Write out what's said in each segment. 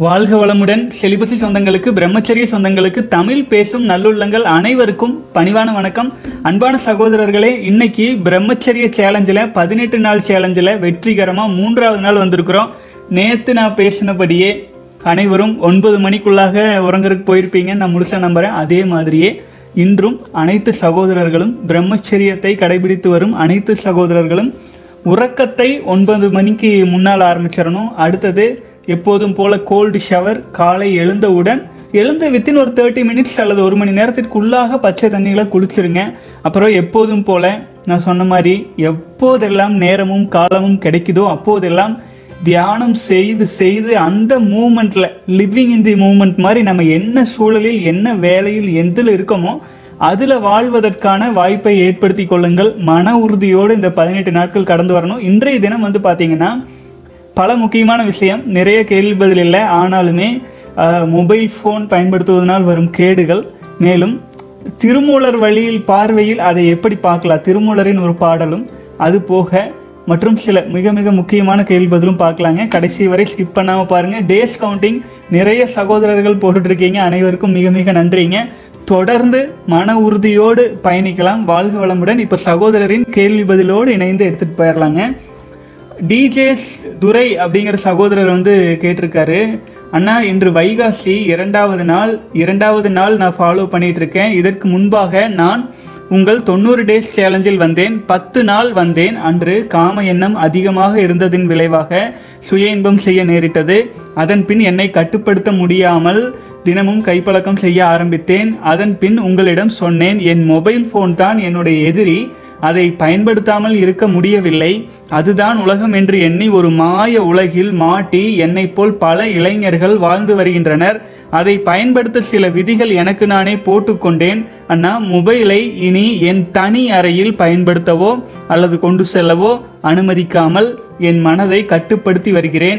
வாழ்க வளமுடன் செலிபசி சொந்தங்களுக்கு பிரம்மச்சரிய சொந்தங்களுக்கு தமிழ் பேசும் நல்லுள்ளங்கள் அனைவருக்கும் பணிவான வணக்கம் அன்பான சகோதரர்களே இன்னைக்கு பிரம்மச்சரிய சேலஞ்சில் பதினெட்டு நாள் சேலஞ்சில் வெற்றிகரமாக மூன்றாவது நாள் வந்திருக்கிறோம் நேற்று நான் பேசினபடியே அனைவரும் ஒன்பது மணிக்குள்ளாக உறங்கறதுக்கு போயிருப்பீங்கன்னு நான் முழுசாக நம்புகிறேன் அதே மாதிரியே இன்றும் அனைத்து சகோதரர்களும் பிரம்மச்சரியத்தை கடைபிடித்து வரும் அனைத்து சகோதரர்களும் உறக்கத்தை ஒன்பது மணிக்கு முன்னால் ஆரம்பிச்சிடணும் அடுத்தது எப்போதும் போல கோல்டு ஷவர் காலை எழுந்தவுடன் எழுந்த வித்தின் ஒரு தேர்ட்டி மினிட்ஸ் அல்லது ஒரு மணி நேரத்திற்குள்ளாக பச்சை தண்ணியில் குளிச்சிருங்க அப்புறம் எப்போதும் போல நான் சொன்ன மாதிரி எப்போதெல்லாம் நேரமும் காலமும் கிடைக்குதோ அப்போதெல்லாம் தியானம் செய்து செய்து அந்த மூமெண்ட்ல லிவிங் இன் தி மூமெண்ட் மாதிரி நம்ம என்ன சூழலில் என்ன வேலையில் எதில் இருக்கோமோ அதில் வாழ்வதற்கான வாய்ப்பை ஏற்படுத்தி கொள்ளுங்கள் மன உறுதியோடு இந்த பதினெட்டு நாட்கள் கடந்து வரணும் இன்றைய தினம் வந்து பார்த்தீங்கன்னா பல முக்கியமான விஷயம் நிறைய கேள்வி பதில் இல்லை ஆனாலுமே மொபைல் ஃபோன் பயன்படுத்துவதனால் வரும் கேடுகள் மேலும் திருமூலர் வழியில் பார்வையில் அதை எப்படி பார்க்கலாம் திருமூலரின் ஒரு பாடலும் அது போக மற்றும் சில மிக மிக முக்கியமான கேள்வி பதிலும் பார்க்கலாங்க கடைசி வரை ஸ்கிப் பண்ணாமல் பாருங்கள் டேஸ் கவுண்டிங் நிறைய சகோதரர்கள் போட்டுட்ருக்கீங்க அனைவருக்கும் மிக மிக நன்றிங்க தொடர்ந்து மன உறுதியோடு பயணிக்கலாம் வாழ்க வளமுடன் இப்போ சகோதரரின் கேள்வி பதிலோடு இணைந்து எடுத்துகிட்டு போயிடலாங்க டிஜேஸ் துரை அப்படிங்கிற சகோதரர் வந்து கேட்டிருக்காரு அண்ணா இன்று வைகாசி இரண்டாவது நாள் இரண்டாவது நாள் நான் ஃபாலோ பண்ணிட்டு இருக்கேன் இதற்கு முன்பாக நான் உங்கள் தொண்ணூறு டேஸ் சேலஞ்சில் வந்தேன் பத்து நாள் வந்தேன் அன்று காம எண்ணம் அதிகமாக இருந்ததின் விளைவாக சுய இன்பம் செய்ய நேரிட்டது அதன் பின் என்னை கட்டுப்படுத்த முடியாமல் தினமும் கைப்பழக்கம் செய்ய ஆரம்பித்தேன் அதன் பின் உங்களிடம் சொன்னேன் என் மொபைல் ஃபோன் தான் என்னுடைய எதிரி அதை பயன்படுத்தாமல் இருக்க முடியவில்லை அதுதான் உலகம் என்று எண்ணி ஒரு மாய உலகில் மாட்டி என்னைப் போல் பல இளைஞர்கள் வாழ்ந்து வருகின்றனர் அதை பயன்படுத்த சில விதிகள் எனக்கு நானே போட்டுக்கொண்டேன் அண்ணா மொபைலை இனி என் தனி அறையில் பயன்படுத்தவோ அல்லது கொண்டு செல்லவோ அனுமதிக்காமல் என் மனதை கட்டுப்படுத்தி வருகிறேன்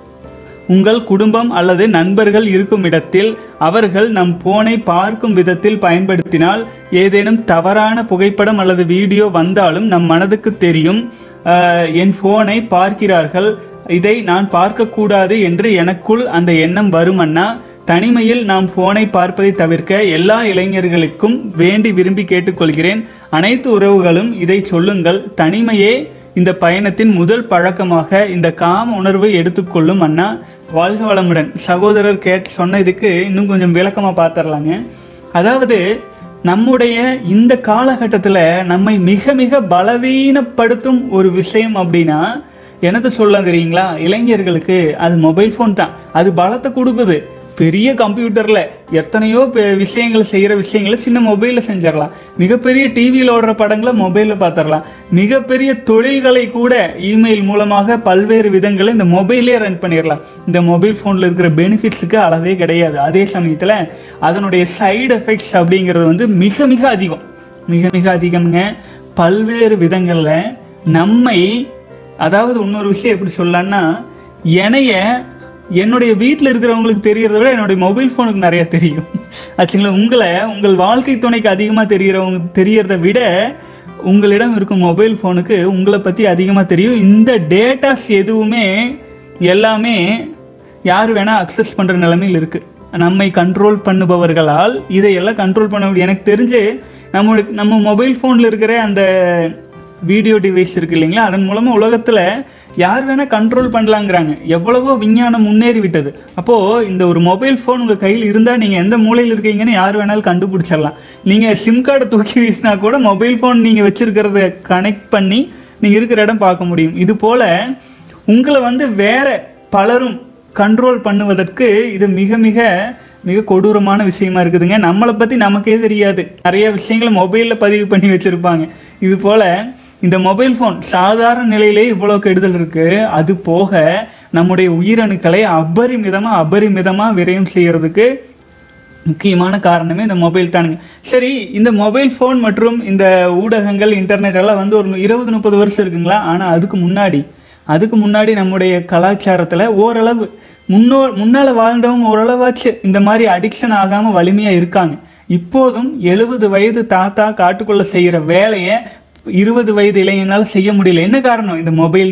உங்கள் குடும்பம் அல்லது நண்பர்கள் இருக்கும் இடத்தில் அவர்கள் நம் போனை பார்க்கும் விதத்தில் பயன்படுத்தினால் ஏதேனும் தவறான புகைப்படம் அல்லது வீடியோ வந்தாலும் நம் மனதுக்கு தெரியும் ஆஹ், என் போனை பார்க்கிறார்கள் இதை நான் பார்க்கக்கூடாது என்று எனக்குள் அந்த எண்ணம் வரும் அண்ணா தனிமையில் நாம் போனை பார்ப்பதை தவிர்க்க எல்லா இளைஞர்களுக்கும் வேண்டி விரும்பி கேட்டுக்கொள்கிறேன் அனைத்து உறவுகளும் இதை சொல்லுங்கள் தனிமையே இந்த பயணத்தின் முதல் பழக்கமாக இந்த காம உணர்வை எடுத்துக்கொள்ளும் அண்ணா வாழ்க வளமுடன் சகோதரர் கேட் சொன்ன இதுக்கு இன்னும் கொஞ்சம் விளக்கமாக பார்த்துடலாங்க அதாவது நம்முடைய இந்த காலகட்டத்தில் நம்மை மிக மிக பலவீனப்படுத்தும் ஒரு விஷயம் அப்படின்னா என்னது சொல்ல தெரியுங்களா இளைஞர்களுக்கு அது மொபைல் ஃபோன் தான் அது பலத்தை கொடுக்குது பெரிய கம்ப்யூட்டரில் எத்தனையோ பெ- விஷயங்கள் செய்கிற விஷயங்களை சின்ன மொபைலில் செஞ்சிடலாம் மிகப்பெரிய டிவியில் ஓடுற படங்களை மொபைலில் பார்த்துடலாம் மிகப்பெரிய தொழில்களை கூட இமெயில் மூலமாக பல்வேறு விதங்களை இந்த மொபைலே ரன் பண்ணிடலாம் இந்த மொபைல் ஃபோனில் இருக்கிற பெனிஃபிட்ஸுக்கு அளவே கிடையாது அதே சமயத்தில் அதனுடைய சைடு எஃபெக்ட்ஸ் அப்படிங்கிறது வந்து மிக மிக அதிகம் மிக மிக அதிகம்ங்க பல்வேறு விதங்களில் நம்மை அதாவது இன்னொரு விஷயம் எப்படி சொல்லலாம்னா என்னைய என்னுடைய வீட்டில் இருக்கிறவங்களுக்கு தெரியறத விட என்னுடைய மொபைல் ஃபோனுக்கு நிறைய தெரியும் ஆச்சுங்களா உங்களை உங்கள் வாழ்க்கை துணைக்கு அதிகமாக தெரியறவங்க தெரியறத விட உங்களிடம் இருக்கும் மொபைல் ஃபோனுக்கு உங்களை பற்றி அதிகமாக தெரியும் இந்த டேட்டாஸ் எதுவுமே எல்லாமே யார் வேணால் அக்சஸ் பண்ணுற நிலைமையில் இருக்குது நம்மை கண்ட்ரோல் பண்ணுபவர்களால் இதையெல்லாம் கண்ட்ரோல் பண்ண முடியும் எனக்கு தெரிஞ்சு நம்மளுடைய நம்ம மொபைல் ஃபோனில் இருக்கிற அந்த வீடியோ டிவைஸ் இருக்கு இல்லைங்களா அதன் மூலமாக உலகத்தில் யார் வேணால் கண்ட்ரோல் பண்ணலாங்கிறாங்க எவ்வளவோ விஞ்ஞானம் முன்னேறி விட்டது அப்போது இந்த ஒரு மொபைல் ஃபோன் உங்கள் கையில் இருந்தால் நீங்கள் எந்த மூலையில் இருக்கீங்கன்னு யார் வேணாலும் கண்டுபிடிச்சிடலாம் நீங்கள் சிம் கார்டை தூக்கி வீசினா கூட மொபைல் ஃபோன் நீங்கள் வச்சுருக்கிறத கனெக்ட் பண்ணி நீங்கள் இருக்கிற இடம் பார்க்க முடியும் இது போல் உங்களை வந்து வேற பலரும் கண்ட்ரோல் பண்ணுவதற்கு இது மிக மிக மிக கொடூரமான விஷயமா இருக்குதுங்க நம்மளை பற்றி நமக்கே தெரியாது நிறைய விஷயங்களை மொபைலில் பதிவு பண்ணி வச்சுருப்பாங்க இது போல் இந்த மொபைல் ஃபோன் சாதாரண நிலையிலே இவ்வளோ கெடுதல் இருக்குது அது போக நம்முடைய உயிரணுக்களை அபரிமிதமாக அபரிமிதமாக விரயம் செய்கிறதுக்கு முக்கியமான காரணமே இந்த மொபைல் தானுங்க சரி இந்த மொபைல் ஃபோன் மற்றும் இந்த ஊடகங்கள் இன்டர்நெட் எல்லாம் வந்து ஒரு இருபது முப்பது வருஷம் இருக்குங்களா ஆனால் அதுக்கு முன்னாடி அதுக்கு முன்னாடி நம்முடைய கலாச்சாரத்தில் ஓரளவு முன்னோ முன்னால் வாழ்ந்தவங்க ஓரளவாச்சு இந்த மாதிரி அடிக்ஷன் ஆகாமல் வலிமையாக இருக்காங்க இப்போதும் எழுபது வயது தாத்தா காட்டுக்குள்ளே செய்கிற வேலையை இருபது வயது இளைஞனால் செய்ய முடியல என்ன காரணம் இந்த மொபைல் தான்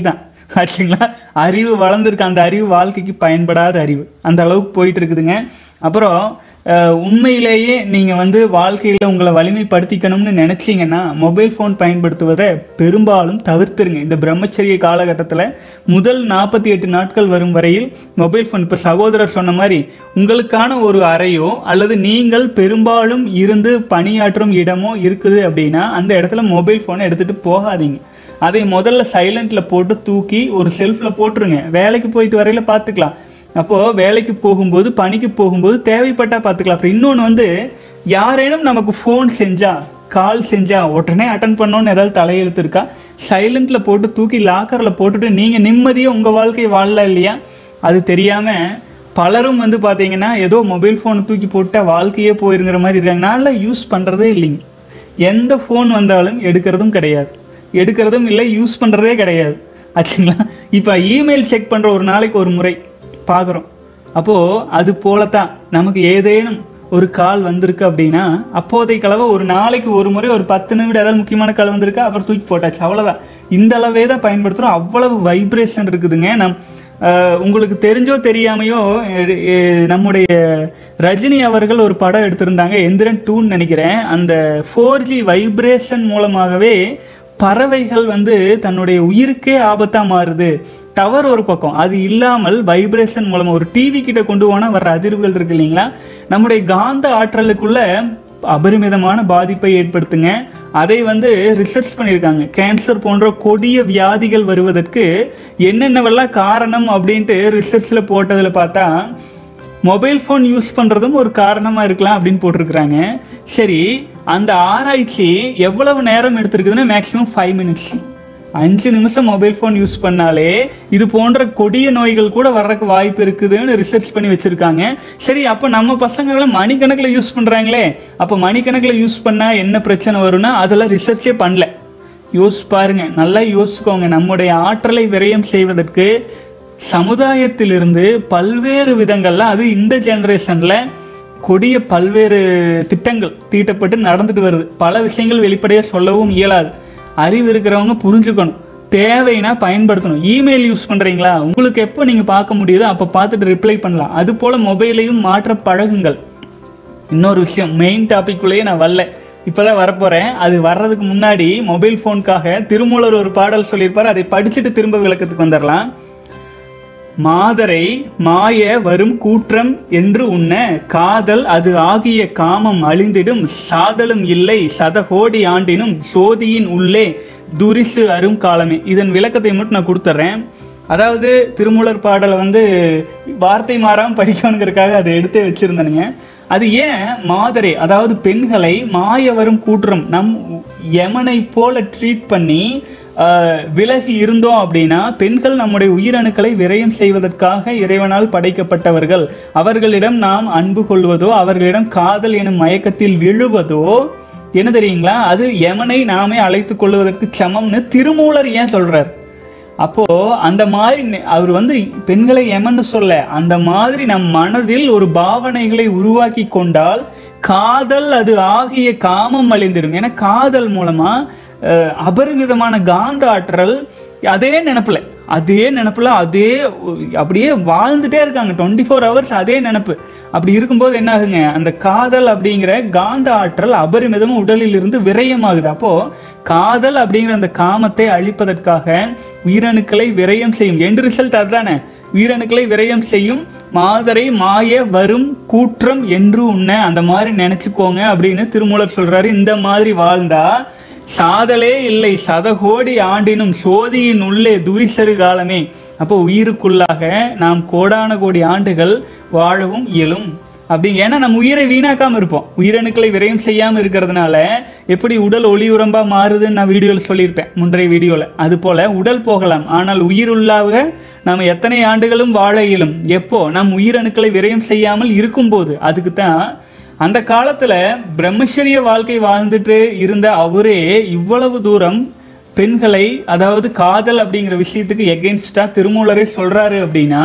ஆச்சுங்களா அறிவு வளர்ந்துருக்கு அந்த அறிவு வாழ்க்கைக்கு பயன்படாத அறிவு அந்த அளவுக்கு போயிட்டு இருக்குதுங்க அப்புறம் அஹ், உண்மையிலேயே நீங்கள் வந்து வாழ்க்கையில் உங்களை வலிமைப்படுத்திக்கணும்னு நினச்சிங்கன்னா மொபைல் ஃபோன் பயன்படுத்துவதை பெரும்பாலும் தவிர்த்துருங்க இந்த பிரம்மச்சரிய காலகட்டத்தில் முதல் நாற்பத்தி எட்டு நாட்கள் வரும் வரையில் மொபைல் ஃபோன் இப்போ சகோதரர் சொன்ன மாதிரி உங்களுக்கான ஒரு அறையோ அல்லது நீங்கள் பெரும்பாலும் இருந்து பணியாற்றும் இடமோ இருக்குது அப்படின்னா அந்த இடத்துல மொபைல் ஃபோனை எடுத்துகிட்டு போகாதீங்க அதை முதல்ல சைலண்ட்டில் போட்டு தூக்கி ஒரு செல்ஃபில் போட்டுருங்க வேலைக்கு போயிட்டு வரையில பார்த்துக்கலாம் அப்போது வேலைக்கு போகும்போது பணிக்கு போகும்போது தேவைப்பட்டால் பார்த்துக்கலாம் அப்புறம் இன்னொன்று வந்து யாரேனும் நமக்கு ஃபோன் செஞ்சா கால் செஞ்சா உடனே அட்டன் பண்ணோன்னு ஏதாவது தலையெழுத்து இருக்கா சைலண்ட்டில் போட்டு தூக்கி லாக்கரில் போட்டுட்டு நீங்கள் நிம்மதியாக உங்கள் வாழ்க்கையை வாழலாம் இல்லையா அது தெரியாமல் பலரும் வந்து பார்த்தீங்கன்னா ஏதோ மொபைல் ஃபோனை தூக்கி போட்டால் வாழ்க்கையே போயிருங்கிற மாதிரி இருக்காங்க நான்லாம் யூஸ் பண்ணுறதே இல்லைங்க எந்த ஃபோன் வந்தாலும் எடுக்கிறதும் கிடையாது எடுக்கிறதும் இல்லை யூஸ் பண்ணுறதே கிடையாது ஆச்சுங்களா இப்போ இமெயில் செக் பண்ணுற ஒரு நாளைக்கு ஒரு முறை பார்க்குறோம் அப்போது அது போல தான் நமக்கு ஏதேனும் ஒரு கால் வந்திருக்கு அப்படின்னா அப்போதைய கலவை ஒரு நாளைக்கு ஒரு முறை ஒரு பத்து நிமிடம் ஏதாவது முக்கியமான கால் வந்திருக்கா அப்புறம் தூக்கி போட்டாச்சு அவ்வளோதான் இந்த அளவே தான் பயன்படுத்துகிறோம் அவ்வளவு வைப்ரேஷன் இருக்குதுங்க நம் அஹ், உங்களுக்கு தெரிஞ்சோ தெரியாமையோ எ- எ- நம்முடைய ரஜினி அவர்கள் ஒரு படம் எடுத்திருந்தாங்க எந்திரன் டூன்னு நினைக்கிறேன் அந்த ஃபோர் ஜி வைப்ரேஷன் மூலமாகவே பறவைகள் வந்து தன்னுடைய உயிருக்கே ஆபத்தா மாறுது டவர் ஒரு பக்கம் அது இல்லாமல் வைப்ரேஷன் மூலமா ஒரு டிவி கிட்ட கொண்டு போனால் வர்ற அதிர்வுகள் இருக்கு இல்லைங்களா நம்முடைய காந்த ஆற்றலுக்குள்ள அபரிமிதமான பாதிப்பை ஏற்படுத்துங்க அதை வந்து ரிசர்ச் பண்ணியிருக்காங்க கேன்சர் போன்ற கொடிய வியாதிகள் வருவதற்கு என்னென்னவெல்லாம் காரணம் அப்படின்ட்டு ரிசர்ச்சில் போட்டதில் பார்த்தா மொபைல் ஃபோன் யூஸ் பண்ணுறதும் ஒரு காரணமாக இருக்கலாம் அப்படின்னு போட்டிருக்கிறாங்க சரி அந்த ஆராய்ச்சி எவ்வளவு நேரம் எடுத்திருக்குதுன்னா மேக்ஸிமம் ஃபைவ் மினிட்ஸ் அஞ்சு நிமிஷம் மொபைல் ஃபோன் யூஸ் பண்ணாலே இது போன்ற கொடிய நோய்கள் கூட வர்றதுக்கு வாய்ப்பு இருக்குதுன்னு ரிசர்ச் பண்ணி வச்சுருக்காங்க சரி அப்போ நம்ம பசங்களாம் மணிக்கணக்கில் யூஸ் பண்ணுறாங்களே அப்போ மணிக்கணக்கில் யூஸ் பண்ணால் என்ன பிரச்சனை வரும்னா அதெல்லாம் ரிசர்ச்சே பண்ணல யோசிச்சு பாருங்க நல்லா யோசிச்சுக்கோங்க நம்முடைய ஆற்றலை விரயம் செய்வதற்கு சமுதாயத்திலிருந்து பல்வேறு விதங்கள்ல அது இந்த ஜெனரேஷன்ல கொடிய பல்வேறு திட்டங்கள் தீட்டப்பட்டு நடந்துட்டு வருது பல விஷயங்கள் வெளிப்படையாக சொல்லவும் இயலாது அறிவு இருக்கிறவங்க புரிஞ்சுக்கணும் தேவைன்னா பயன்படுத்தணும் இமெயில் யூஸ் பண்ணுறீங்களா உங்களுக்கு எப்போ நீங்கள் பார்க்க முடியுதோ அப்போ பார்த்துட்டு ரிப்ளை பண்ணலாம் அது போல் மொபைலையும் மாற்ற பழகுங்கள் இன்னொரு விஷயம் மெயின் டாபிக்குள்ளேயே நான் வரல இப்போதான் வரப்போறேன் அது வர்றதுக்கு முன்னாடி மொபைல் ஃபோனுக்காக திருமூலர் ஒரு பாடல் சொல்லியிருப்பார் அதை படிச்சுட்டு திரும்ப விளக்கத்துக்கு வந்துடலாம் மாதரை மாய வரும் கூற்றம் என்று உண்ண காதல் அது ஆகிய காமம் அழிந்திடும் சாதலும் இல்லை சதகோடி ஆண்டினும் சோதியின் உள்ளே துரிசு அரும் காலமே இதன் விளக்கத்தை மட்டும் நான் கொடுத்துட்றேன் அதாவது திருமூலர் பாடலை வந்து வார்த்தை மாறாம படிக்கணுங்கிறதுக்காக அதை எடுத்தே வச்சிருந்தேனுங்க அது ஏன் மாதரை அதாவது பெண்களை மாய வரும் கூற்றம் நம் யமனை போல ட்ரீட் பண்ணி ஆஹ், விலகி இருந்தோம் அப்படின்னா பெண்கள் நம்முடைய உயிரணுக்களை விரயம் செய்வதற்காக இறைவனால் படைக்கப்பட்டவர்கள் அவர்களிடம் நாம் அன்பு கொள்வதோ அவர்களிடம் காதல் எனும் மயக்கத்தில் விழுவதோ என்ன தெரியுங்களா அது யமனை நாமே அழைத்துக் கொள்வதற்கு சமம்னு திருமூலர் ஏன் சொல்றார் அப்போ அந்த மாதிரி நெ- அவர் வந்து பெண்களை எமன்னு சொல்ல அந்த மாதிரி நம் மனதில் ஒரு பாவனைகளை உருவாக்கி கொண்டால் காதல் அது ஆகிய காமம் அழிந்திடும் ஏன்னா காதல் மூலமா அஹ், அபரிமிதமான காந்த ஆற்றல் அதே நினப்புல அதே நினப்புல அதே ஒ- அப்படியே வாழ்ந்துட்டே இருக்காங்க டுவெண்ட்டி ஃபோர் ஹவர்ஸ் அதே நினப்பு அப்படி இருக்கும்போது என்ன ஆகுங்க அந்த காதல் அப்படிங்கிற காந்த ஆற்றல் அபரிமிதமும் உடலில் இருந்து விரயமாகுது அப்போ காதல் அப்படிங்கிற அந்த காமத்தை அழிப்பதற்காக உயிரணுக்களை விரயம் செய்யும் எண்டு ரிசல்ட் அதுதானே உயிரணுக்களை விரயம் செய்யும் மாதரை மாய வரும் கூற்றம் என்று உன்ன அந்த மாதிரி நினைச்சுக்கோங்க அப்படின்னு திருமூலர் சொல்றாரு இந்த மாதிரி வாழ்ந்தா சாதலே இல்லை சதகோடி ஆண்டினும் சோதியின் உள்ளே துரிசரு காலமே அப்போ உயிருக்குள்ளாக நாம் கோடான கோடி ஆண்டுகள் வாழவும் இயலும் அப்படி ஏன்னா நம்ம உயிரை வீணாக்காம இருப்போம் உயிரணுக்களை விரயம் செய்யாம இருக்கிறதுனால எப்படி உடல் ஒளி உரம்பா மாறுதுன்னு நான் வீடியோவில் சொல்லியிருப்பேன் முன்றைய வீடியோவில் அது போல உடல் போகலாம் ஆனால் உயிர் உள்ளாக நாம் எத்தனை ஆண்டுகளும் வாழ இயலும் எப்போ நம் உயிரணுக்களை விரயம் செய்யாமல் இருக்கும்போது அதுக்கு தான் அந்த காலத்துல பிரம்மச்சரிய வாழ்க்கை வாழ்ந்துட்டு இருந்த அவரே இவ்வளவு தூரம் பெண்களை அதாவது காதல் அப்படிங்கிற விஷயத்துக்கு எகென்ஸ்டா திருமூலரே சொல்றாரு அப்படின்னா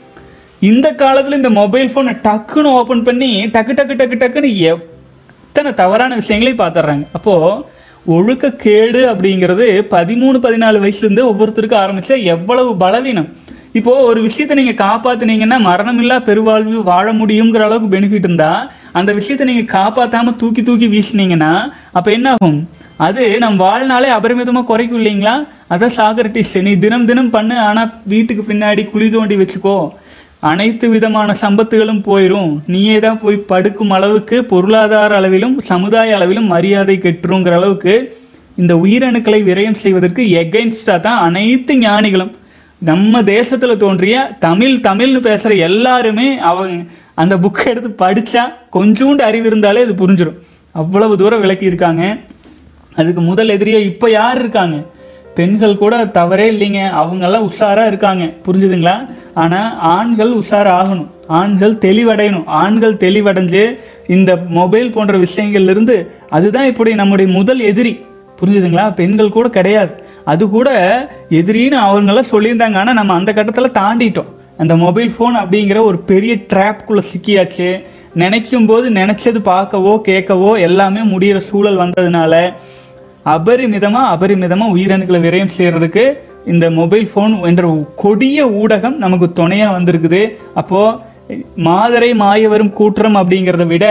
இந்த காலத்துல இந்த மொபைல் ஃபோனை டக்குன்னு ஓபன் பண்ணி டக்கு டக்கு டக்கு டக்குன்னு எத்தனை தவறான விஷயங்களையும் பார்த்துடுறாங்க அப்போ ஒழுக்கக்கேடு அப்படிங்கிறது பதிமூணு பதினாலு வயசுலேருந்து ஒவ்வொருத்தருக்கும் ஆரம்பிச்சா எவ்வளவு பலவீனம் இப்போ ஒரு விஷயத்தை நீங்க காப்பாத்துனீங்கன்னா மரணமில்லா பெருவாழ்வு வாழ முடியுங்கிற அளவுக்கு பெனிஃபிட் இருந்தா அந்த விஷயத்தை நீங்க காப்பாத்தாம தூக்கி தூக்கி வீசுனீங்கன்னா அப்ப என்ன ஆகும் அது நம் வாழ்நாளே அபரிமிதமா குறைக்கும் இல்லைங்களா அதான் சாக்ரட்டிஸ் நீ தினம் தினம் பண்ணு ஆனா வீட்டுக்கு பின்னாடி குழி தோண்டி வச்சுக்கோ அனைத்து விதமான சம்பத்துகளும் போயிடும் நீயே தான் போய் படுக்கும் அளவுக்கு பொருளாதார அளவிலும் சமுதாய அளவிலும் மரியாதை கெட்டுருங்கிற அளவுக்கு இந்த உயிரணுக்களை விரயம் செய்வதற்கு எகென்ஸ்டா தான் அனைத்து ஞானிகளும் நம்ம தேசத்துல தோன்றிய தமிழ் தமிழ்னு பேசுற எல்லாருமே அவங்க அந்த புக்கை எடுத்து படிச்சா கொஞ்சூண்டு அறிவு இருந்தாலே அது புரிஞ்சிடும் அவ்வளவு தூரம் விளக்கி இருக்காங்க அதுக்கு முதல் எதிரியா இப்போ யார் இருக்காங்க பெண்கள் கூட தவறே இல்லைங்க அவங்கெல்லாம் உஷாரா இருக்காங்க புரிஞ்சுதுங்களா ஆனா ஆண்கள் உஷாரா ஆகணும் ஆண்கள் தெளிவடையணும் ஆண்கள் தெளிவடைஞ்சு இந்த மொபைல் போன்ற விஷயங்கள்ல இருந்து அதுதான் இப்படி நம்முடைய முதல் எதிரி புரிஞ்சுதுங்களா பெண்கள் கூட கிடையாது அது கூட எதிரின்னு அவங்கெல்லாம் சொல்லியிருந்தாங்க ஆனால் நம்ம அந்த கட்டத்தில் தாண்டிட்டோம் அந்த மொபைல் ஃபோன் அப்படிங்கிற ஒரு பெரிய ட்ராப்குள்ளே சிக்கியாச்சு நினைக்கும் போது நினைச்சது பார்க்கவோ கேட்கவோ எல்லாமே முடியிற சூழல் வந்ததுனால அபரிமிதமா அபரிமிதமா உயிரணுக்களை விரயம் செய்யறதுக்கு இந்த மொபைல் ஃபோன் என்ற கொடிய ஊடகம் நமக்கு துணையா வந்திருக்குது அப்போ மாதரை மாய வரும் கூற்றம் அப்படிங்கிறத விட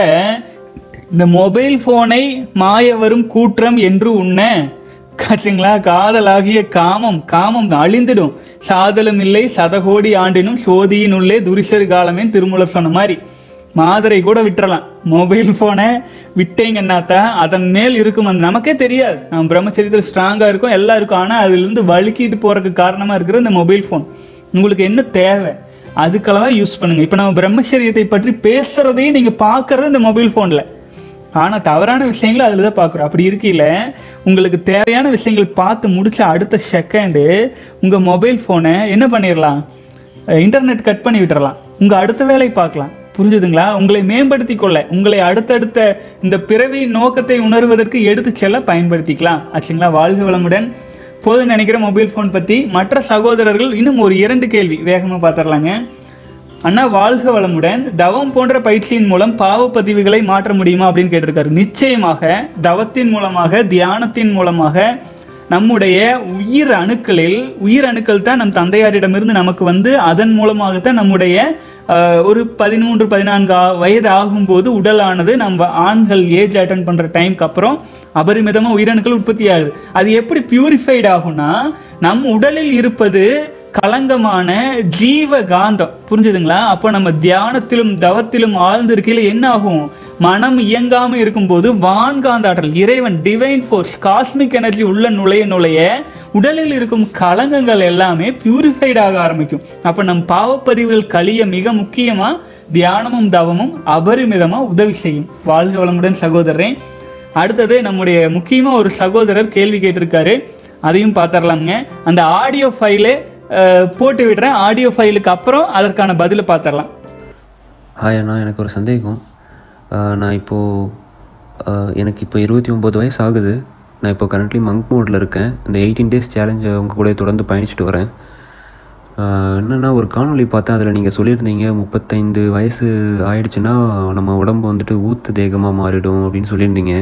இந்த மொபைல் போனை மாய வரும் கூற்றம் என்று உண்ண காட்டுங்களா காதலாகிய காமம் காமம் அழிந்திடும் சாதலும் இல்லை சதகோடி ஆண்டினும் சோதியினுள்ளே துரிசரு காலமே திருமூலர் சொன்ன மாதிரி மாதரை கூட விட்டுறலாம் மொபைல் போனை விட்டீங்கன்னாத்தான் அதன் மேல் இருக்கும் அந்த நமக்கே தெரியாது நம்ம பிரம்மச்சரியத்தில் ஸ்ட்ராங்காக இருக்கும் எல்லாம் இருக்கும் ஆனால் அதுலேருந்து வழுக்கிட்டு போறதுக்கு காரணமாக இருக்கிற இந்த மொபைல் ஃபோன் உங்களுக்கு என்ன தேவை அதுக்கெல்லாம் யூஸ் பண்ணுங்க இப்போ நம்ம பிரம்மச்சரியத்தை பற்றி பேசுறதையும் நீங்கள் பார்க்கறது இந்த மொபைல் ஃபோனில் ஆனால் தவறான விஷயங்களை அதில் தான் பார்க்குறோம் அப்படி இருக்கையில் உங்களுக்கு தேவையான விஷயங்கள் பார்த்து முடிச்ச அடுத்த செகண்டு உங்கள் மொபைல் ஃபோனை என்ன பண்ணிடலாம் இன்டர்நெட் கட் பண்ணி விட்டுறலாம் உங்கள் அடுத்த வேலையை பார்க்கலாம் புரிஞ்சுதுங்களா உங்களை மேம்படுத்தி கொள்ள உங்களை அடுத்தடுத்த இந்த பிறவி நோக்கத்தை உணர்வதற்கு எடுத்து செல்ல பயன்படுத்திக்கலாம் ஆச்சுங்களா வாழ்க வளமுடன் போது நினைக்கிற மொபைல் ஃபோன் பற்றி மற்ற சகோதரர்கள் இன்னும் ஒரு இரண்டு கேள்வி வேகமாக பார்த்துடலாங்க அண்ணா வாழ்க வளமுடன் தவம் போன்ற பயிற்சியின் மூலம் பாவப்பதிவுகளை மாற்ற முடியுமா அப்படின்னு கேட்டிருக்காரு நிச்சயமாக தவத்தின் மூலமாக தியானத்தின் மூலமாக நம்முடைய உயிர் அணுக்களில் உயிர் அணுக்கள் தான் நம் தந்தையாரிடமிருந்து நமக்கு வந்து அதன் மூலமாகத்தான் நம்முடைய ஆஹ், ஒரு பதிமூன்று பதினான்கு ஆ- வயது ஆகும்போது உடலானது நம்ம ஆண்கள் ஏஜ் அட்டன் பண்ற டைம்க்கு அப்புறம் அபரிமிதமா உயிரணுக்கள் உற்பத்தி ஆகுது அது எப்படி பியூரிஃபைட் ஆகும்னா நம் உடலில் இருப்பது களங்கமான ஜீவ காந்தம் புரிஞ்சுதுங்களா அப்போ நம்ம தியானத்திலும் தவத்திலும் ஆழ்ந்து இருக்கையில் என்ன ஆகும் மனம் இயங்காம இருக்கும்போது வான்காந்த ஆற்றல் இறைவன் டிவைன் ஃபோர்ஸ் காஸ்மிக் எனர்ஜி உள்ள நுழைய நுழைய உடலில் இருக்கும் களங்கங்கள் எல்லாமே பியூரிஃபைட் ஆக ஆரம்பிக்கும் அப்போ நம் பாவப்பதிவுகள் கழிய மிக முக்கியமா தியானமும் தவமும் அபரிமிதமா உதவி செய்யும் வாழ்க வளமுடன் சகோதரரே அடுத்தது நம்முடைய முக்கியமா ஒரு சகோதரர் கேள்வி கேட்டிருக்காரு அதையும் பார்த்துடலாம்ங்க அந்த ஆடியோ ஃபைலு போட்டு விடுறேன் ஆடியோ ஃபைலுக்கு அப்புறம் அதற்கான பதிலை பார்த்துடலாம் ஹாய் அண்ணா எனக்கு ஒரு சந்தேகம் ஆஹ் நான் இப்போது எனக்கு இப்போ இருபத்தி ஒம்பது வயசு ஆகுது நான் இப்போ கரண்ட்லி மங்க் மோடில் இருக்கேன் இந்த எயிட்டீன் டேஸ் சேலஞ்சை உங்கள் கூட தொடர்ந்து பயணிச்சுட்டு வரேன் ஆஹ் என்னன்னா ஒரு காணொளி பார்த்தேன் அதில் நீங்கள் சொல்லியிருந்தீங்க முப்பத்தைந்து வயசு ஆயிடுச்சுன்னா நம்ம உடம்பு வந்துட்டு ஊத்து தேகமாக மாறிடும் அப்படின்னு சொல்லியிருந்தீங்க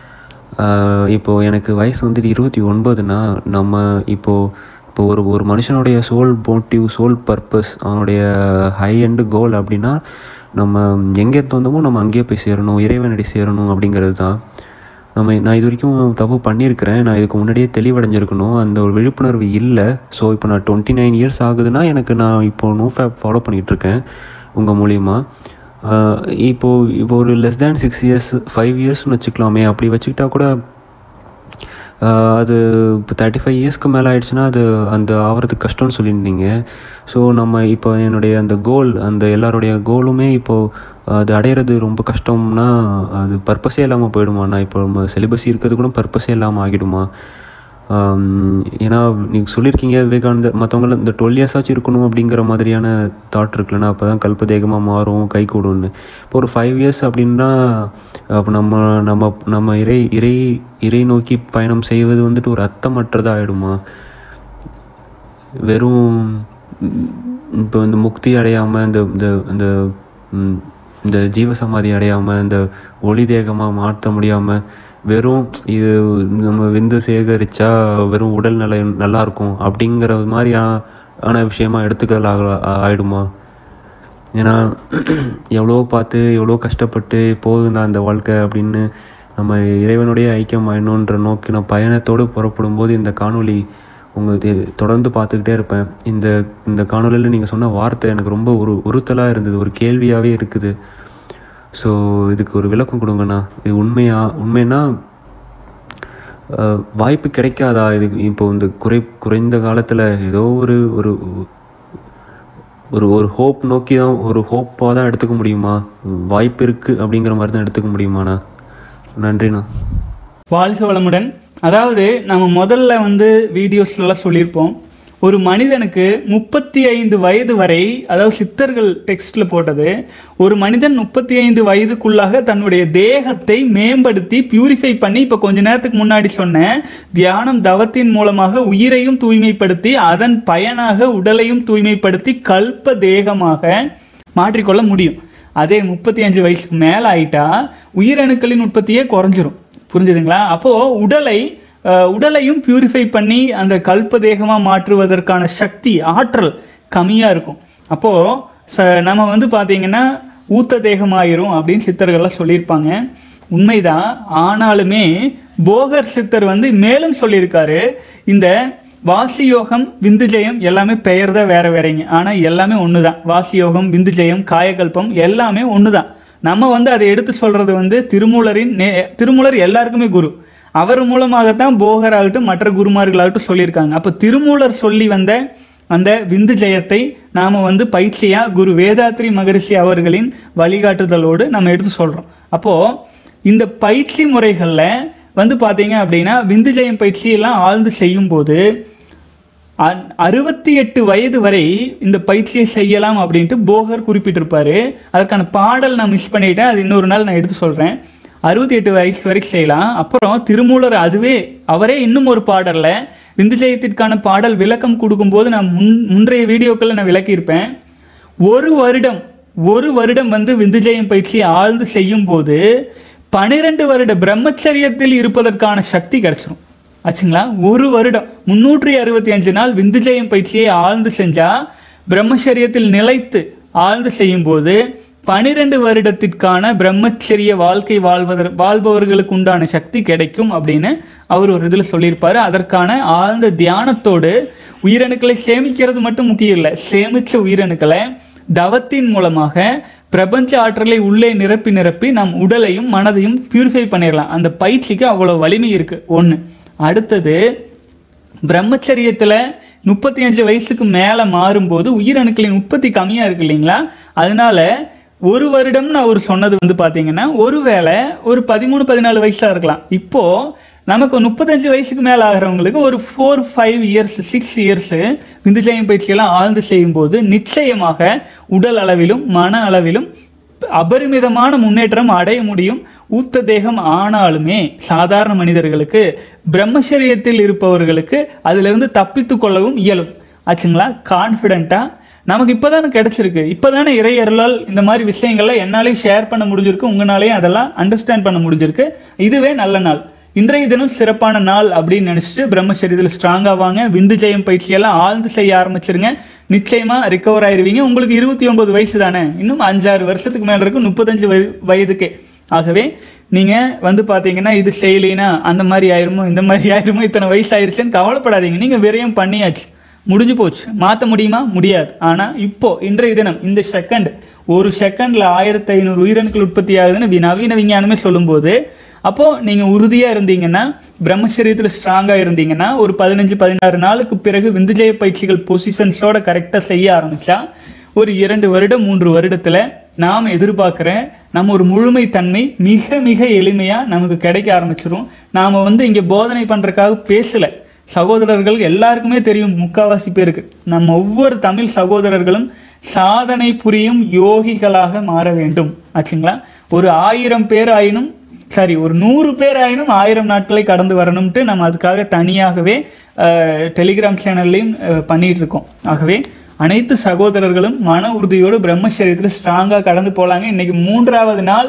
ஆஹ் இப்போ எனக்கு வயசு வந்துட்டு இருபத்தி ஒன்பதுனா நம்ம இப்போ இப்போ ஒரு ஒரு மனுஷனுடைய சோல் மோட்டிவ் சோல் பர்பஸ் அவனுடைய ஹை எண்டு கோல் அப்படின்னா நம்ம எங்கே வந்தோமோ நம்ம அங்கேயே போய் சேரணும் இறைவனடி சேரணும் அப்படிங்கிறது தான் நம்ம நான் இது வரைக்கும் தப்பு பண்ணியிருக்கிறேன் நான் இதுக்கு முன்னாடியே தெளிவடைஞ்சிருக்கணும் அந்த ஒரு விழிப்புணர்வு இல்லை ஸோ இப்போ நான் டுவெண்ட்டி நைன் இயர்ஸ் ஆகுதுன்னா எனக்கு நான் இப்போ நோ ஃபேப் ஃபாலோ பண்ணிகிட்ருக்கேன் உங்கள் மூலியமா ஆஹ் இப்போ இப்போ ஒரு less than six years five இயர்ஸ்னு வச்சுக்கலாமே அப்படி வச்சுக்கிட்டா கூட ஆஹ் அது இப்போ தேர்ட்டி ஃபைவ் இயர்ஸ்க்கு மேலே ஆயிடுச்சுன்னா அது அந்த ஆகிறதுக்கு கஷ்டம்னு சொல்லியிருந்தீங்க ஸோ நம்ம இப்போ என்னுடைய அந்த கோல் அந்த எல்லாருடைய கோலுமே இப்போது அது அடையிறது ரொம்ப கஷ்டம்னா அது பர்பஸே இல்லாமல் போயிடுமா நான் இப்போ நம்ம சிலிபஸ் இருக்கிறது கூட பர்பஸே இல்லாமல் ஆகிடுமா ஆம், ஏன்னா நீங்கள் சொல்லியிருக்கீங்க விவேகானந்தர் மற்றவங்கள இந்த டுவெல் இயர்ஸாச்சும் இருக்கணும் அப்படிங்கிற மாதிரியான தாட் இருக்குல்லண்ணா அப்போ தான் கல்பதேகமாக மாறும் கை கூடும்னு இப்போ ஒரு ஃபைவ் இயர்ஸ் அப்படின்னா அப்போ நம்ம நம்ம நம்ம இறை இறை இறை நோக்கி பயணம் செய்வது வந்துட்டு ஒரு அர்த்தமற்றதாக ஆகிடுமா வெறும் ம், இப்போ இந்த முக்தி அடையாமல் இந்த இந்த இந்த ம், இந்த ஜீவசமாதி அடையாமல் இந்த ஒளி தேகமாக மாற்ற முடியாமல் வெறும் இது நம்ம விந்து சேகரித்தா வெறும் உடல் நல நல்லா இருக்கும் அப்படிங்கிற மாதிரி ஆ- ஆன விஷயமா எடுத்துக்கல ஆயிடுமா ஏன்னா எவ்வளோ பார்த்து எவ்வளோ கஷ்டப்பட்டு போகுது அந்த வாழ்க்கை அப்படின்னு நம்ம இறைவனுடைய ஐக்கியம் ஆயிடணுன்ற நோக்கின பயணத்தோடு புறப்படும் போது இந்த காணொளி உங்களுக்கு தொடர்ந்து பார்த்துக்கிட்டே இருப்பேன் இந்த இந்த காணொலியில் நீங்கள் சொன்ன வார்த்தை எனக்கு ரொம்ப ஒரு உறுத்தலாக இருந்தது ஒரு கேள்வியாகவே இருக்குது ஸோ இதுக்கு ஒரு விளக்கம் கொடுங்கண்ணா இது உண்மையா உண்மைன்னா அஹ், வாய்ப்பு கிடைக்காதா இது இப்போ இந்த குறை குறைந்த காலத்தில் ஏதோ ஒரு ஒரு ஒரு ஒரு ஹோப் நோக்கி தான் ஒரு ஹோப்பாக தான் எடுத்துக்க முடியுமா வாய்ப்பு இருக்குது அப்படிங்கிற மாதிரி தான் எடுத்துக்க முடியுமாண்ணா நன்றிண்ணா வாழ்க வளமுடன் அதாவது நம்ம முதல்ல வந்து வீடியோஸ்லாம் சொல்லியிருப்போம் ஒரு மனிதனுக்கு முப்பத்தி ஐந்து வயது வரை அதாவது சித்தர்கள் டெக்ஸ்ட்ல போட்டது ஒரு மனிதன் முப்பத்தி ஐந்து வயதுக்குள்ளாக தன்னுடைய தேகத்தை மேம்படுத்தி பியூரிஃபை பண்ணி இப்போ கொஞ்ச நேரத்துக்கு முன்னாடி சொன்னேன் தியானம் தவத்தின் மூலமாக உயிரையும் தூய்மைப்படுத்தி அதன் பயனாக உடலையும் தூய்மைப்படுத்தி கல்ப தேகமாக மாற்றிக்கொள்ள முடியும் அதே முப்பத்தி அஞ்சு வயசுக்கு மேலே ஆயிட்டா உயிரணுக்களின் உற்பத்தியே குறைஞ்சிரும் புரிஞ்சுதுங்களா அப்போ உடலை அஹ், உடலையும் பியூரிஃபை பண்ணி அந்த கல்ப தேகமாக மாற்றுவதற்கான சக்தி ஆற்றல் கம்மியாக இருக்கும் அப்போ ச நம்ம வந்து பார்த்தீங்கன்னா ஊத்த தேகமாயிரும் அப்படின்னு சித்தர்கள்லாம் சொல்லியிருப்பாங்க உண்மைதான் ஆனாலுமே போகர் சித்தர் வந்து மேலும் சொல்லியிருக்காரு இந்த வாசியோகம் விந்துஜெயம் எல்லாமே பெயர் தான் வேற வேறங்க ஆனால் எல்லாமே ஒன்று தான் வாசியோகம் விந்துஜெயம் காயகல்பம் எல்லாமே ஒன்று தான் நம்ம வந்து அதை எடுத்து சொல்றது வந்து திருமூலரின் நே திருமூலர் எல்லாருக்குமே குரு அவர் மூலமாகத்தான் போகர் ஆகட்டும் மற்ற குருமார்களாகட்டும் சொல்லியிருக்காங்க அப்போ திருமூலர் சொல்லி வந்த அந்த விந்து ஜெயத்தை நாம் வந்து பயிற்சியாக குரு வேதாத்ரி மகரிஷி அவர்களின் வழிகாட்டுதலோடு நம்ம எடுத்து சொல்கிறோம் அப்போது இந்த பயிற்சி முறைகளில் வந்து பார்த்தீங்க அப்படின்னா விந்து ஜெயம் பயிற்சியெல்லாம் ஆழ்ந்து செய்யும்போது அ- அறுபத்தி எட்டு வயது வரை இந்த பயிற்சியை செய்யலாம் அப்படின்ட்டு போகர் குறிப்பிட்டிருப்பாரு அதற்கான பாடல் நான் மிஸ் பண்ணிட்டேன் அது இன்னொரு நாள் நான் எடுத்து சொல்கிறேன் அறுபத்தி எட்டு வயசு வரைக்கும் செய்யலாம் அப்புறம் திருமூலர் அதுவே அவரே இன்னும் ஒரு பாடலில் விந்துஜெயத்திற்கான பாடல் விளக்கம் கொடுக்கும்போது நான் முன் முன்றைய வீடியோக்களில் நான் விளக்கியிருப்பேன் ஒரு வருடம் ஒரு வருடம் வந்து விந்துஜெயம் பயிற்சியை ஆழ்ந்து செய்யும் போது பனிரெண்டு வருட பிரம்மச்சரியத்தில் இருப்பதற்கான சக்தி கிடைச்சிரும் ஆச்சுங்களா ஒரு வருடம் முன்னூற்றி அறுபத்தி அஞ்சு நாள் விந்துஜெயம் பயிற்சியை ஆழ்ந்து செஞ்சா பிரம்மச்சரியத்தில் நிலைத்து ஆழ்ந்து செய்யும்போது பனிரெண்டு வருடத்திற்கான பிரம்மச்சரிய வாழ்க்கை வாழ்வதற் வாழ்பவர்களுக்கு உண்டான சக்தி கிடைக்கும் அப்படின்னு அவர் ஒரு இதில் சொல்லியிருப்பாரு அதற்கான ஆழ்ந்த தியானத்தோடு உயிரணுக்களை சேமிக்கிறது மட்டும் முக்கியம் இல்லை சேமிச்ச உயிரணுக்களை தவத்தின் மூலமாக பிரபஞ்ச ஆற்றலை உள்ளே நிரப்பி நிரப்பி நம் உடலையும் மனதையும் பியூரிஃபை பண்ணிடலாம் அந்த பயிற்சிக்கு அவ்வளோ வலிமை இருக்கு ஒன்று அடுத்தது பிரம்மச்சரியத்தில் முப்பத்தி அஞ்சு வயசுக்கு மேலே மாறும்போது உயிரணுக்களின் உற்பத்தி கம்மியாக இருக்கு இல்லைங்களா அதனால ஒரு வருடம்னு அவர் சொன்னது வந்து பார்த்தீங்கன்னா ஒருவேளை ஒரு பதிமூணு பதினாலு வயசாக இருக்கலாம் இப்போ நமக்கு முப்பத்தஞ்சு வயசுக்கு மேலே ஆகிறவங்களுக்கு ஒரு four five years six years விந்துஜயம் பயிற்சியெல்லாம் ஆழ்ந்து செய்யும்போது நிச்சயமாக உடல் அளவிலும் மன அளவிலும் அபரிமிதமான முன்னேற்றம் அடைய முடியும் ஊத்த தேகம் ஆனாலுமே சாதாரண மனிதர்களுக்கு பிரம்மச்சரியத்தில் இருப்பவர்களுக்கு அதிலிருந்து தப்பித்து கொள்ளவும் இயலும் ஆச்சுங்களா கான்ஃபிடென்ட்டாக நமக்கு இப்போதானே கிடைச்சிருக்கு இப்போதானே இறையருளால் இந்த மாதிரி விஷயங்கள்ல என்னாலையும் ஷேர் பண்ண முடிஞ்சிருக்கு உங்களாலையும் அதெல்லாம் அண்டர்ஸ்டாண்ட் பண்ண முடிஞ்சிருக்கு இதுவே நல்ல நாள் இன்றைய தினம் சிறப்பான நாள் அப்படின்னு நினச்சிட்டு பிரம்மச்சரியத்தில் ஸ்ட்ராங்காக வாங்க விந்து ஜெயம் பயிற்சியெல்லாம் ஆழ்ந்து செய்ய ஆரம்பிச்சிருங்க நிச்சயமா ரிகவர் ஆயிருவீங்க உங்களுக்கு இருபத்தி ஒன்பது வயசு தானே இன்னும் அஞ்சாறு வருஷத்துக்கு மேல இருக்கு முப்பத்தஞ்சு வய- வயதுக்கே ஆகவே நீங்க வந்து பாத்தீங்கன்னா இது செய்யலைன்னா அந்த மாதிரி ஆயிருமோ இந்த மாதிரி ஆயிருமோ இத்தனை வயசு ஆயிருச்சுன்னு கவலைப்படாதீங்க நீங்க விரயம் பண்ணியாச்சு முடிஞ்சு போச்சு மாற்ற முடியுமா முடியாது ஆனா இப்போ இன்றைய தினம் இந்த செகண்ட் ஒரு செகண்ட்ல ஆயிரத்தி ஐநூறு உயிரணுக்கள் உற்பத்தி ஆகுதுன்னு வி- நவீன விஞ்ஞானமே சொல்லும்போது அப்போ நீங்க உறுதியா இருந்தீங்கன்னா பிரம்மச்சரியத்துல ஸ்ட்ராங்கா இருந்தீங்கன்னா ஒரு பதினஞ்சு பதினாறு நாளுக்கு பிறகு விந்துஜய பயிற்சிகள் பொசிஷன்ஸோட கரெக்டா செய்ய ஆரம்பிச்சா ஒரு இரண்டு வருடம் மூன்று வருடத்துல நாம் எதிர்பார்க்குற நம்ம ஒரு முழுமை தன்மை மிக மிக எளிமையா நமக்கு கிடைக்க ஆரம்பிச்சிரும் நாம வந்து இங்க போதனை பண்றதுக்காக பேசல சகோதரர்கள் எல்லாருக்குமே தெரியும் முக்காவாசி பேருக்கு நம்ம ஒவ்வொரு தமிழ் சகோதரர்களும் சாதனை புரியும் யோகிகளாக மாற வேண்டும் ஆச்சுங்களா ஒரு ஆயிரம் பேர் ஆயினும் சரி ஒரு நூறு பேர் ஆயினும் ஆயிரம் நாட்களை கடந்து வரணும்ட்டு நம்ம அதுக்காக தனியாகவே அஹ், டெலிகிராம் சேனல்லையும் அஹ், பண்ணிட்டு இருக்கோம் ஆகவே அனைத்து சகோதரர்களும் மன உறுதியோடு பிரம்மச்சரியத்தில் ஸ்ட்ராங்காக கடந்து போலாங்க இன்னைக்கு மூன்றாவது நாள்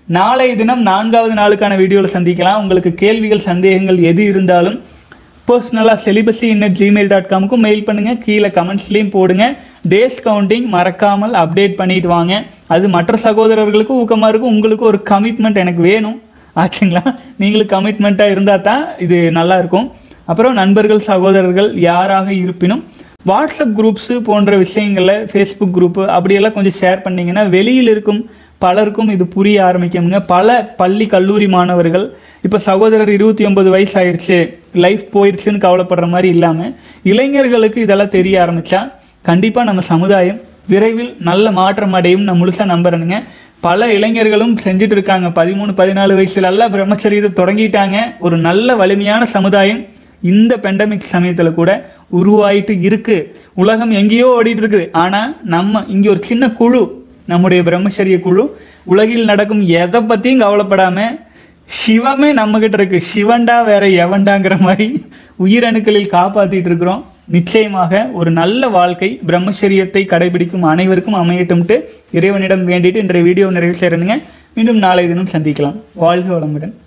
நாளைய தினம் நான்காவது நாளுக்கான வீடியோவில் சந்திக்கலாம் உங்களுக்கு கேள்விகள் சந்தேகங்கள் எது இருந்தாலும் பர்சனலாக செலிபஸி இன்னட் ஜிமெயில் டாட் காமுக்கும் மெயில் பண்ணுங்கள் கீழே கமெண்ட்ஸ்லேயும் போடுங்க டேஸ் கவுண்டிங் மறக்காமல் அப்டேட் பண்ணிட்டு வாங்க அது மற்ற சகோதரர்களுக்கும் ஊக்கமாக இருக்கும் உங்களுக்கு ஒரு கமிட்மெண்ட் எனக்கு வேணும் ஆச்சுங்களா நீங்களும் கமிட்மெண்ட்டாக இருந்தால் தான் இது நல்லா இருக்கும் அப்புறம் நண்பர்கள் சகோதரர்கள் யாராக இருப்பினும் வாட்ஸ்அப் குரூப்ஸு போன்ற விஷயங்களில் ஃபேஸ்புக் குரூப்பு அப்படியெல்லாம் கொஞ்சம் ஷேர் பண்ணிங்கன்னா வெளியில் இருக்கும் பலருக்கும் இது புரிய ஆரம்பிக்குங்க பல பள்ளி கல்லூரி மாணவர்கள் இப்போ சகோதரர் இருபத்தி ஒன்பது வயசு ஆயிடுச்சு லைஃப் போயிடுச்சுன்னு கவலைப்படுற மாதிரி இல்லாமல் இளைஞர்களுக்கு இதெல்லாம் தெரிய ஆரம்பித்தா கண்டிப்பாக நம்ம சமுதாயம் விரைவில் நல்ல மாற்றம் அடையும் நான் முழுசாக நம்புறேனுங்க பல இளைஞர்களும் செஞ்சுட்டு இருக்காங்க பதிமூணு பதினாலு வயசுல எல்லாம் பிரம்மச்சரியத்தை தொடங்கிட்டாங்க ஒரு நல்ல வலிமையான சமுதாயம் இந்த பெண்டமிக் சமயத்தில் கூட உருவாயிட்டு இருக்கு உலகம் எங்கேயோ ஓடிட்டு இருக்குது ஆனால் நம்ம இங்கே ஒரு சின்ன குழு நம்முடைய பிரம்மச்சரிய குழு உலகில் நடக்கும் எதை பற்றியும் கவலைப்படாமல் சிவமே நம்மகிட்ட இருக்கு சிவன்டா வேற எவன்டாங்கிற மாதிரி உயிரணுக்களில் காப்பாத்திட்டு இருக்கிறோம் நிச்சயமாக ஒரு நல்ல வாழ்க்கை பிரம்மச்சரியத்தை கடைபிடிக்கும் அனைவருக்கும் அமையட்டும்ட்டு இறைவனிடம் வேண்டிட்டு இன்றைய வீடியோ நிறைவு செய்யறனுங்க மீண்டும் நாளை தினம் சந்திக்கலாம் வாழ்க வளமுடன்